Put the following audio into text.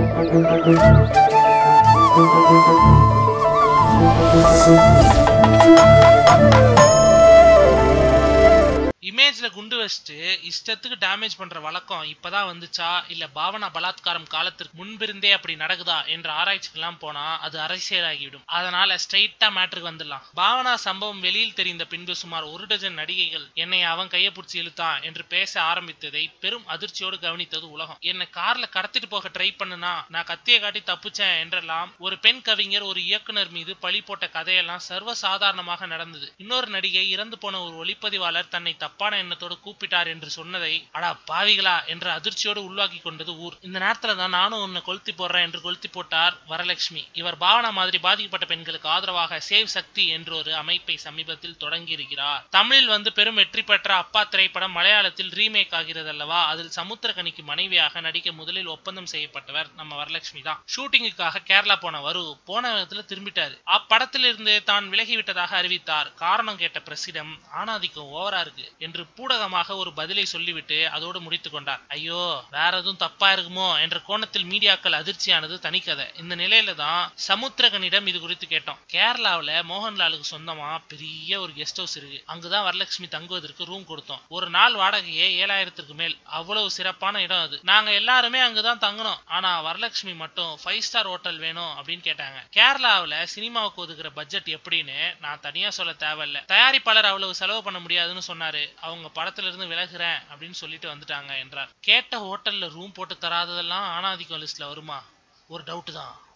இமேஜ்ல குண்டு வச்சுட்டு இஷ்டத்துக்கு டேமேஜ் பண்ற வழக்கம் இப்பதான் வந்துச்சா இல்ல பாவனா பலாத்காரம் காலத்திற்கு முன்பிருந்தே அப்படி நடக்குதா என்ற ஆராய்ச்சிக்கெல்லாம் போனா அது அரசியலாகிவிடும் அதனால ஸ்ட்ரைட்டா மேட்ருக்கு வந்துடலாம் பாவனா சம்பவம் வெளியில் தெரிந்த பின்பு சுமார் ஒரு டஜன் நடிகைகள் என்னை அவன் கையை பிடிச்சி இழுத்தான் என்று பேச ஆரம்பித்ததை பெரும் அதிர்ச்சியோடு கவனித்தது உலகம் என்னை கார்ல கடத்திட்டு போக ட்ரை பண்ணுனா நான் கத்தியை காட்டி தப்பிச்சேன் என்றெல்லாம் ஒரு பெண் கவிஞர் ஒரு இயக்குனர் மீது பழி போட்ட கதையெல்லாம் சர்வசாதாரணமாக நடந்தது இன்னொரு நடிகை இறந்து போன ஒரு ஒளிப்பதிவாளர் தன்னை தப்பான எண்ணத்தோடு கூப்பிட்டார் என்று சொன்னதை அடா பாவிகளா என்ற அதிர்ச்சியோடு உள்வாக்கி கொண்டது ஊர் இந்த நேரத்துல தான் நானும் உன்னை கொளுத்தி போடுறேன் என்று கொளுத்தி போட்டார் வரலட்சுமி இவர் பாவனா மாதிரி பாதிக்கப்பட்ட பெண்களுக்கு ஆதரவாக சேவ் சக்தி என்ற ஒரு அமைப்பை சமீபத்தில் தொடங்கி இருக்கிறார் தமிழில் வந்து பெரும் வெற்றி பெற்ற அப்பா திரைப்படம் மலையாளத்தில் ரீமேக் ஆகிறது அல்லவா அதில் சமுத்திரகனிக்கு மனைவியாக நடிக்க முதலில் ஒப்பந்தம் செய்யப்பட்டவர் நம்ம வரலட்சுமி தான் ஷூட்டிங்குக்காக கேரளா போன வரு போன விதத்துல திரும்பிட்டாரு அப்படத்திலிருந்து தான் விலகிவிட்டதாக அறிவித்தார் காரணம் கேட்ட பிரசிடம் ஆணாதிக்கம் ஓவரா இருக்கு என்று பூடகமாக ஒரு பதிலை சொல்லிவிட்டு அதோடு முடித்துக் கொண்டார் ஐயோ வேற எதுவும் தப்பா இருக்குமோ என்ற கோணத்தில் மீடியாக்கள் அதிர்ச்சியானது தனிக்கதை இந்த நிலையில தான் சமுத்திரகனிடம் இது குறித்து கேட்டோம் கேரளாவுல மோகன்லாலுக்கு சொந்தமா பெரிய ஒரு கெஸ்ட் ஹவுஸ் இருக்கு அங்குதான் வரலட்சுமி தங்குவதற்கு ரூம் கொடுத்தோம் ஒரு நாள் வாடகையே ஏழாயிரத்திற்கு மேல் அவ்வளவு சிறப்பான இடம் அது நாங்க எல்லாருமே அங்குதான் தங்கணும் ஆனா வரலட்சுமி மட்டும் ஃபைவ் ஸ்டார் ஹோட்டல் வேணும் அப்படின்னு கேட்டாங்க கேரளாவுல சினிமாவுக்கு ஒதுக்குற பட்ஜெட் எப்படின்னு நான் தனியா சொல்ல தேவையில்ல தயாரிப்பாளர் அவ்வளவு செலவு பண்ண முடியாதுன்னு சொன்னாரு அவங்க படத்துல இருந்து விலகுறேன் அப்படின்னு சொல்லிட்டு வந்துட்டாங்க என்றார் கேட்ட ஹோட்டல்ல ரூம் போட்டு தராததெல்லாம் ஆணாதிக்கம் லிஸ்ட்ல வருமா ஒரு டவுட் தான்